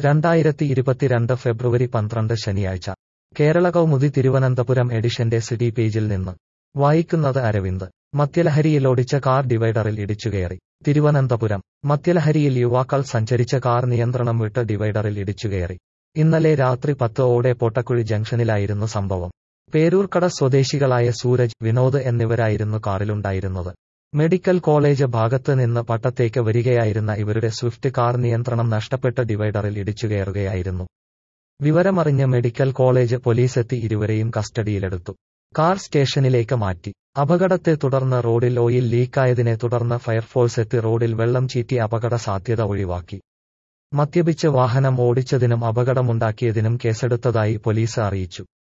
രണ്ടായിരത്തി ഇരുപത്തിരണ്ട് ഫെബ്രുവരി പന്ത്രണ്ട് ശനിയാഴ്ച കേരള കൗമുദി തിരുവനന്തപുരം എഡിഷന്റെ സിറ്റി പേജിൽ നിന്ന് വായിക്കുന്നത് അരവിന്ദ് മദ്യലഹരിയിലോടിച്ച കാർ ഡിവൈഡറിൽ ഇടിച്ചുകയറി തിരുവനന്തപുരം മദ്യലഹരിയിൽ യുവാക്കൾ സഞ്ചരിച്ച കാർ നിയന്ത്രണം വിട്ട് ഡിവൈഡറിൽ ഇടിച്ചുകയറി ഇന്നലെ രാത്രി പത്ത് ഓടെ പൊട്ടക്കുഴി ജംഗ്ഷനിലായിരുന്നു സംഭവം പേരൂർക്കട സ്വദേശികളായ സൂരജ് വിനോദ് എന്നിവരായിരുന്നു കാറിലുണ്ടായിരുന്നത് മെഡിക്കൽ കോളേജ് ഭാഗത്ത് നിന്ന് പട്ടത്തേക്ക് വരികയായിരുന്ന ഇവരുടെ സ്വിഫ്റ്റ് കാർ നിയന്ത്രണം നഷ്ടപ്പെട്ട് ഡിവൈഡറിൽ ഇടിച്ചുകയറുകയായിരുന്നു വിവരമറിഞ്ഞ് മെഡിക്കൽ കോളേജ് പോലീസെത്തി ഇരുവരെയും കസ്റ്റഡിയിലെടുത്തു കാർ സ്റ്റേഷനിലേക്ക് മാറ്റി അപകടത്തെ തുടർന്ന് റോഡിൽ ഓയിൽ ലീക്കായതിനെ തുടർന്ന് ഫയർഫോഴ്സ് എത്തി റോഡിൽ വെള്ളം ചീറ്റി അപകട സാധ്യത ഒഴിവാക്കി മദ്യപിച്ച് വാഹനം ഓടിച്ചതിനും അപകടമുണ്ടാക്കിയതിനും കേസെടുത്തതായി പോലീസ് അറിയിച്ചു